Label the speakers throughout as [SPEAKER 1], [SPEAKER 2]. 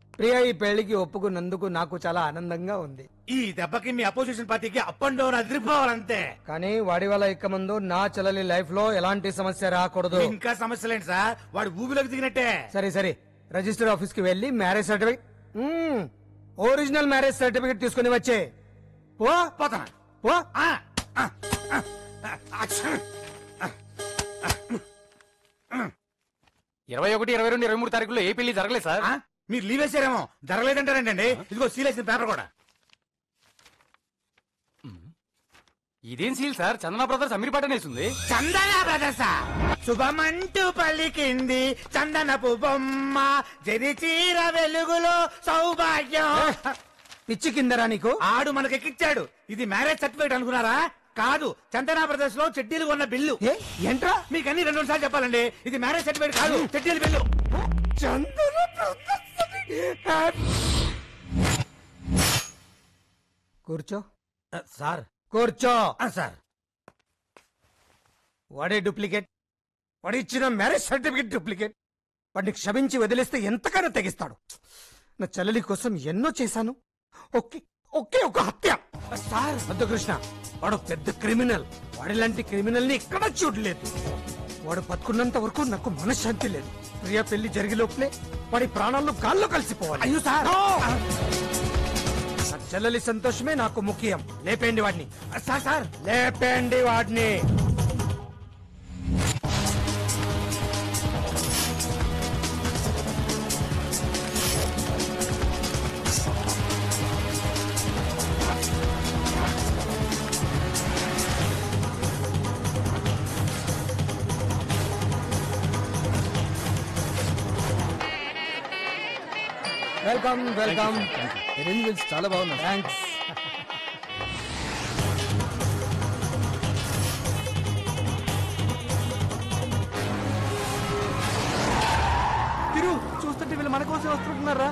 [SPEAKER 1] ప్రియా ఈ పెళ్లికి ఒప్పుకున్నందుకు నాకు చాలా ఆనందంగా ఉంది
[SPEAKER 2] ఈ దెబ్బకి మీ అపోజిషన్ పార్టీకి అప్ అండ్ డౌన్ అదిరిపోవాలంతే
[SPEAKER 1] కానీ వాడి వల్ల ఇక ముందు నా చెల్లెలి లైఫ్ లో ఎలాంటి సమస్య రాకూడదు
[SPEAKER 2] ఇంకా సమస్యలేండి సార్ వాడు ఊబిలోకి దిగినట్టే
[SPEAKER 1] సరే సరే రిజిస్టర్ ఆఫీస్ కి వెళ్ళి marriage certificate original marriage certificate తీసుకుని వచ్చే పో
[SPEAKER 2] పోతాను
[SPEAKER 1] పో
[SPEAKER 2] ఆ, ఆ, ఆ, ఆ, అచ్చా.
[SPEAKER 3] ఇరవై ఒకటి ఇరవై రెండు ఇరవై మూడు తారీఖులో ఏ పెళ్లి జరగలేదు సార్
[SPEAKER 2] ఆ, మీరు లీవ్ వేసారేమో జరగలేదంటారేంటండి ఇదిగో సీలేసిన పేపర్ కూడా
[SPEAKER 3] ఇదేం సీల్ సార్ చందన బ్రదర్స్ అమీర్పాట నేస్తుంది
[SPEAKER 2] చందన బ్రదర్స శుభమంటూ పలికింది చందనపు బొమ్మ జరి చీర వెలుగులో సౌభాగ్యం
[SPEAKER 1] పిచ్చి కిందరా నీకు
[SPEAKER 2] ఆడు మనకెక్కిచ్చాడు ఇది మ్యారేజ్ సర్టిఫికేట్ అనుకున్నారా కాదు చందన బ్రదర్స్ లో చెడ్డీలు ఉన్న బిల్లు
[SPEAKER 1] ఏ ఏంట్రా
[SPEAKER 2] మీకు అన్ని రెండు సార్లు చెప్పాలండి ఇది మ్యారేజ్ సర్టిఫికేట్ కాదు చెడ్డీల బిల్లు
[SPEAKER 1] చందన కూర్చో
[SPEAKER 2] సార్
[SPEAKER 1] కూర్చో
[SPEAKER 2] సార్
[SPEAKER 1] వాడే డూప్లికేట్ వాడు ఇచ్చిన మ్యారేజ్ సర్టిఫికేట్ డూప్లికేట్ వాడిని క్షమించి వదిలేస్తే ఎంతకైనా తెగిస్తాడు నా చెల్లెలి కోసం ఎన్నో చేశాను ఒకే ఒకే ఒక హత్య సార్ వద్దు కృష్ణ వాడు పెద్ద క్రిమినల్ వాడిలాంటి క్రిమినల్ ని ఎక్కడ చూడలేదు వాడు బతుకున్నంత వరకు నాకు మనశ్శాంతి లేదు ప్రియ పెళ్లి జరిగే లోపలే వాడి ప్రాణాలు గాల్లో కలిసిపోవాలి
[SPEAKER 2] అయ్యో సార్
[SPEAKER 1] నా చెల్లెలి సంతోషమే నాకు ముఖ్యం లేపేయండి వాడిని
[SPEAKER 2] సార్ సార్
[SPEAKER 1] లేపేయండి వాడిని వెల్కమ్ వెల్కమ్
[SPEAKER 4] అరేంజ్మెంట్స్ చాలా బాగున్నాయి
[SPEAKER 1] థ్యాంక్స్ తిరు చూస్తుంటే వీళ్ళు మన కోసం వస్తుంటున్నారా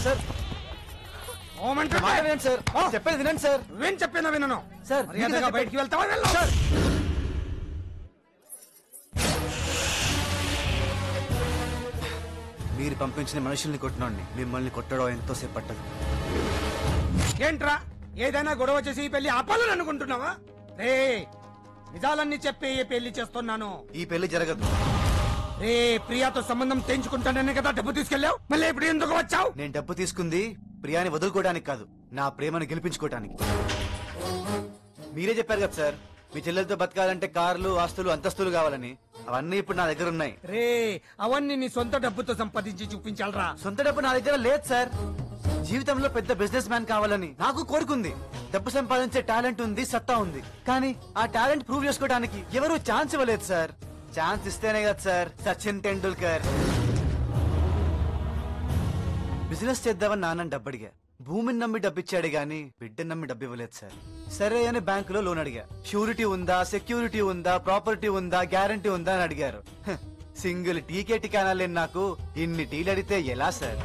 [SPEAKER 4] సార్
[SPEAKER 1] ఓమంటే
[SPEAKER 4] మాట వినండి సార్
[SPEAKER 1] ఓ.
[SPEAKER 4] చెప్పేది వినండి సార్
[SPEAKER 1] నువ్వేం చెప్పినా వినను
[SPEAKER 4] సార్,
[SPEAKER 1] మర్యాదగా
[SPEAKER 4] మీకే
[SPEAKER 1] బయటికి వెళ్తావా వెళ్ళు
[SPEAKER 5] మీరు పంపించిన మనుషుల్ని కొట్టినోడిని మిమ్మల్ని కొట్టడం ఎంతోసేపు పట్టదు
[SPEAKER 1] ఏంట్రా ఏదైనా గొడవ చేసి ఈ పెళ్లి ఆపాలని అనుకుంటున్నావా రే నిజాలన్నీ చెప్పి ఈ పెళ్లి చేస్తున్నాను
[SPEAKER 5] ఈ పెళ్లి జరగదు
[SPEAKER 1] రే ప్రియాతో సంబంధం తెంచుకుంటానని కదా డబ్బు తీసుకెళ్ళావు మళ్ళీ ఇప్పుడు ఎందుకు వచ్చావు
[SPEAKER 5] నేను డబ్బు తీసుకుంది ప్రియాని వదులుకోవడానికి కాదు నా ప్రేమను గెలిపించుకోవడానికి మీరే చెప్పారు కదా సార్ మీ చెల్లెలతో బతకాలంటే కార్లు ఆస్తులు అంతస్తులు కావాలని అవన్నీ ఇప్పుడు నా దగ్గర ఉన్నాయి
[SPEAKER 1] రే అవన్నీ నీ సొంత డబ్బుతో సంపాదించి చూపించాలరా
[SPEAKER 5] సొంత డబ్బు నా దగ్గర లేదు సార్ జీవితంలో పెద్ద బిజినెస్ మ్యాన్ కావాలని నాకు కోరుకుంది డబ్బు సంపాదించే టాలెంట్ ఉంది సత్తా ఉంది కానీ ఆ టాలెంట్ ప్రూవ్ చేసుకోవడానికి ఎవరు ఛాన్స్ ఇవ్వలేదు సార్ ఛాన్స్ ఇస్తేనే కదా సార్ సచిన్ టెండూల్కర్ బిజినెస్ చేద్దామని నాన్న డబ్బు అడిగా భూమిని నమ్మి డబ్బిచ్చాడు గాని బిడ్డని నమ్మి డబ్బు ఇవ్వలేదు సార్ సరే అని బ్యాంకులో లోన్ అడిగా షూరిటీ ఉందా సెక్యూరిటీ ఉందా ప్రాపర్టీ ఉందా గ్యారంటీ ఉందా అని అడిగారు హ, సింగిల్ టీకేటి కానాలేని నాకు ఇన్ని టీలు అడిగితే ఎలా సార్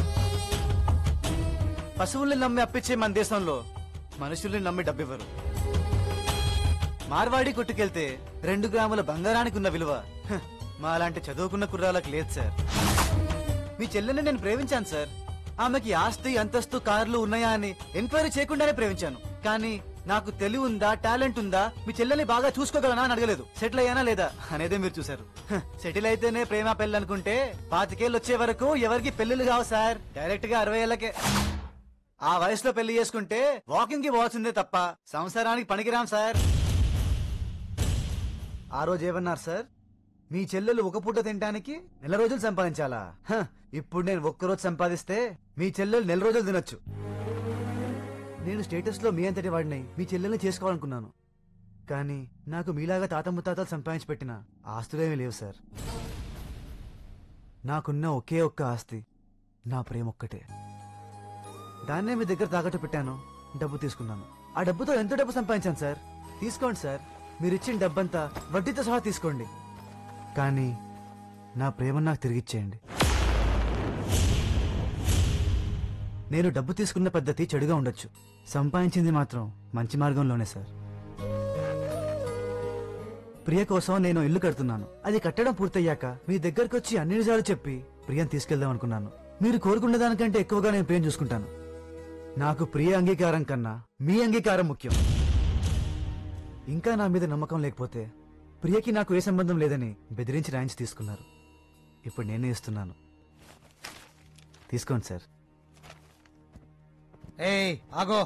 [SPEAKER 5] పశువుల్ని నమ్మి అప్పించే మన దేశంలో మనుషుల్ని నమ్మి డబ్బివ్వరు మార్వాడి కొట్టుకెళ్తే రెండు గ్రాముల బంగారానికి ఉన్న విలువ హ, మా అలాంటి చదువుకున్న కుర్రాలకు లేదు సార్ మీ చెల్లెని నేను ప్రేమించాను సార్ ఆమెకి ఆస్తి అంతస్తు కార్లు ఉన్నాయా అని ఎంక్వైరీ చేయకుండానే ప్రేమించాను కానీ నాకు తెలివి ఉందా టాలెంట్ ఉందా మీ చెల్లెల్ని బాగా చూసుకోగలనా అని అడగలేదు సెటిల్ అయ్యానా లేదా అనేదే మీరు చూసారు హ, సెటిల్ అయితేనే ప్రేమ పెళ్ళి అనుకుంటే పాతికేళ్ళు వచ్చే వరకు ఎవరికి పెళ్లిళ్ళు కావు సార్ డైరెక్ట్ గా అరవై ఏళ్ళకే ఆ వయసులో పెళ్లి చేసుకుంటే వాకింగ్ కి పోవాల్సిందే తప్ప సంసారానికి పనికిరాం సార్ ఆ రోజు ఏమన్నారు సార్ మీ చెల్లెలు ఒక పూట తినడానికి నెల రోజులు సంపాదించాలా హ, ఇప్పుడు నేను ఒక్కరోజు సంపాదిస్తే మీ చెల్లెలు నెల రోజులు తినొచ్చు నేను స్టేటస్ లో మీ అంతటి వాడిని మీ చెల్లెల్ని చేసుకోవాలనుకున్నాను కానీ నాకు మీలాగా తాత ముత్తాతలు సంపాదించి పెట్టిన ఆస్తులేమీ లేవు సార్ నాకున్న ఒకే ఒక్క ఆస్తి నా ప్రేమ ఒక్కటే దాన్నే మీ దగ్గర తాకట్టు పెట్టాను డబ్బు తీసుకున్నాను ఆ డబ్బుతో ఎంత డబ్బు సంపాదించాను సార్ తీసుకోండి సార్ మీరు ఇచ్చిన డబ్బంతా వడ్డీతో సహా తీసుకోండి కానీ నా ప్రేమ నాకు తిరిగిచ్చేయండి నేను డబ్బు తీసుకున్న పద్ధతి చెడుగా ఉండొచ్చు సంపాదించింది మాత్రం మంచి మార్గంలోనే సార్ ప్రియ కోసం నేను ఇల్లు కడుతున్నాను అది కట్టడం పూర్తయ్యాక మీ దగ్గరకు వచ్చి అన్ని నిజాలు చెప్పి ప్రియం తీసుకెళ్దాం అనుకున్నాను మీరు కోరుకున్న దానికంటే ఎక్కువగా నేను ప్రియం చూసుకుంటాను నాకు ప్రియ అంగీకారం కన్నా మీ అంగీకారం ముఖ్యం ఇంకా నా మీద నమ్మకం లేకపోతే ప్రియకి నాకు ఏ సంబంధం లేదని బెదిరించి రాయించి తీసుకున్నారు ఇప్పుడు నేనే ఇస్తున్నాను తీసుకోండి సార్
[SPEAKER 1] ఏయ్ ఆగో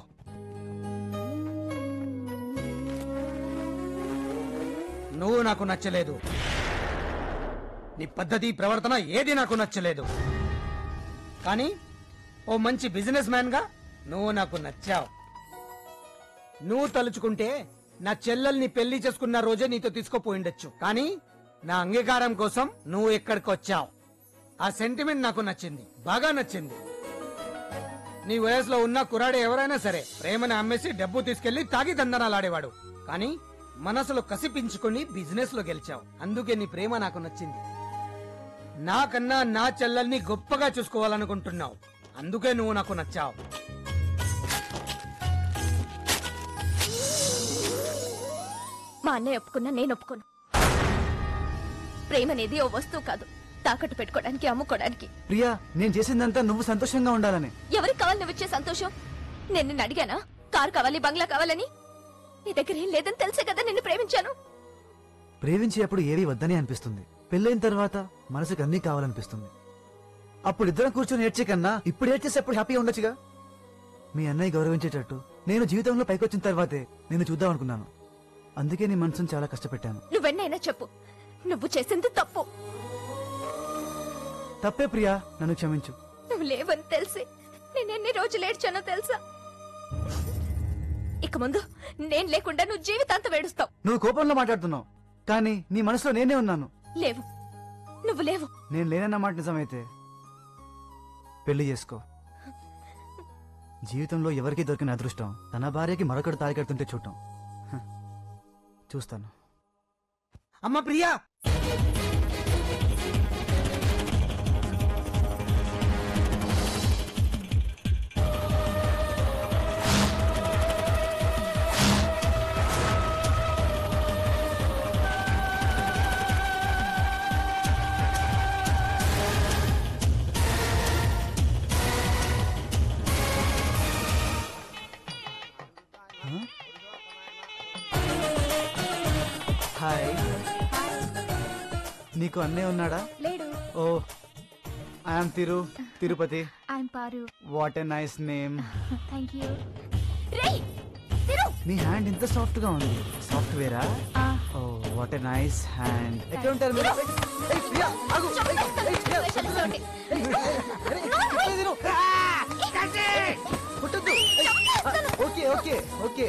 [SPEAKER 1] నువ్వు నాకు నచ్చలేదు నీ పద్ధతి ప్రవర్తన ఏది నాకు నచ్చలేదు కానీ ఓ మంచి బిజినెస్ మ్యాన్ గా నువ్వు నాకు నచ్చావు నువ్వు తలుచుకుంటే నా చెల్లెల్ని పెళ్లి చేసుకున్న రోజే నీతో తీసుకోపోయిండొచ్చు కానీ నా అంగీకారం కోసం నువ్వు ఇక్కడికి వచ్చావు ఆ సెంటిమెంట్ నాకు నచ్చింది బాగా నచ్చింది నీ వయసులో ఉన్న కురాడు ఎవరైనా సరే ప్రేమని అమ్మేసి డబ్బు తీసుకెళ్లి తాగి దందనాలాడేవాడు కానీ మనసులో కసిపించుకుని బిజినెస్ లో గెలిచావు అందుకే నీ ప్రేమ నాకు నచ్చింది నాకన్నా నా చెల్లెల్ని గొప్పగా చూసుకోవాలనుకుంటున్నావు అందుకే నువ్వు నాకు నచ్చావు
[SPEAKER 6] మా అన్నయ్య ఒప్పుకున్నా నేను ఒప్పుకోను ప్రేమ అనేది ఓ వస్తువు కాదు తాకట్టు పెట్టుకోవడానికి అమ్ముకోవడానికి
[SPEAKER 5] ప్రియా నేను చేసిందంతా నువ్వు సంతోషంగా ఉండాలని
[SPEAKER 6] ఎవరికి కావాలి నువ్వు ఇచ్చే సంతోషం నేను నిన్ను అడిగానా కారు కావాలి బంగ్లా కావాలని నీ దగ్గర ఏం లేదని తెలిసే కదా నిన్ను ప్రేమించాను
[SPEAKER 5] ప్రేమించేటప్పుడు ఏవి వద్దని అనిపిస్తుంది పెళ్ళైన తర్వాత మనసుకు అన్నీ కావాలనిపిస్తుంది అప్పుడు ఇద్దరం కూర్చొని ఏడ్చే కన్నా ఇప్పుడు ఏడ్చేసేప్పుడు హ్యాపీగా ఉండొచ్చుగా మీ అన్నయ్య గౌరవించేటట్టు నేను జీవితంలో పైకొచ్చిన తర్వాతే నేను చూద్దాం అనుకున్నాను అందుకే నీ మనసును చాలా కష్టపెట్టాను
[SPEAKER 6] నువ్వెన్నైనా చెప్పు నువ్వు చేసింది తప్పు
[SPEAKER 5] తప్పే ప్రియా నన్ను క్షమించు
[SPEAKER 6] నువ్వు లేవని తెలిసి నేను ఎన్ని రోజులు ఏడ్చానో తెలుసా ఇక ముందు నేను లేకుండా నువ్వు జీవితాంతం ఏడుస్తావు
[SPEAKER 5] నువ్వు కోపంలో మాట్లాడుతున్నావు కానీ నీ మనసులో నేనే ఉన్నాను
[SPEAKER 6] లేవు నువ్వు లేవు
[SPEAKER 5] నేను లేనన్న మాట నిజమైతే పెళ్లి చేసుకో జీవితంలో ఎవరికి దొరికిన అదృష్టం తన భార్యకి మరొకటి తాళి కడుతుంటే చూడటం హ. చూస్తాను
[SPEAKER 1] అమ్మ ప్రియా
[SPEAKER 5] హాయ్ నీకు అన్నయ్య ఉన్నాడా
[SPEAKER 6] లేడు
[SPEAKER 5] oh I'm Thiru Tirupati
[SPEAKER 6] I'm Paru
[SPEAKER 5] what a nice name
[SPEAKER 6] thank you రేయ్ తిరు
[SPEAKER 5] నీ హ్యాండ్ ఇంత సాఫ్ట్ గా ఉంది సాఫ్ట్వేరా
[SPEAKER 6] ఆ,
[SPEAKER 5] oh what a nice hand ఎక్కడ ఉంటారు మీరు ఏయ్, ప్రియా, ఆగు. ఏయ్, ఏయ్, ప్రియా,
[SPEAKER 6] వేషాలేసుకోండి.
[SPEAKER 5] అరే, ఇప్పుడే తిను. కొట్టొద్దు. ఏయ్, ఆ, ఓకే ఓకే ఓకే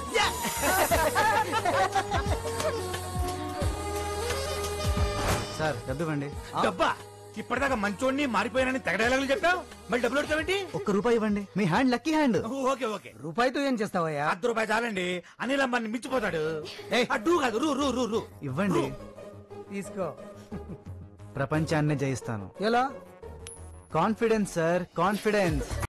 [SPEAKER 5] సార్ డబ్బు ఇవ్వండి
[SPEAKER 2] డబ్బా ఇప్పటిదాకా మంచోడిని మారిపోయానని తెగ డైలాగులు చెప్పావు మళ్ళీ డబ్బులు అడుగుతావేంటి
[SPEAKER 5] ఒక్క రూపాయి ఇవ్వండి మీ hand lucky hand
[SPEAKER 2] okay okay
[SPEAKER 1] రూపాయితో ఏం చేస్తావయ్యా
[SPEAKER 2] అర్ధ రూపాయి చాలండి అనిల్ అమ్మని మించిపోతాడు అడ్డు కాదు రూ రూ రూ రూ
[SPEAKER 5] ఇవ్వండి
[SPEAKER 1] తీసుకో
[SPEAKER 5] ప్రపంచాన్ని జయిస్తాను
[SPEAKER 1] ఎలా
[SPEAKER 5] కాన్ఫిడెన్స్ సార్ కాన్ఫిడెన్స్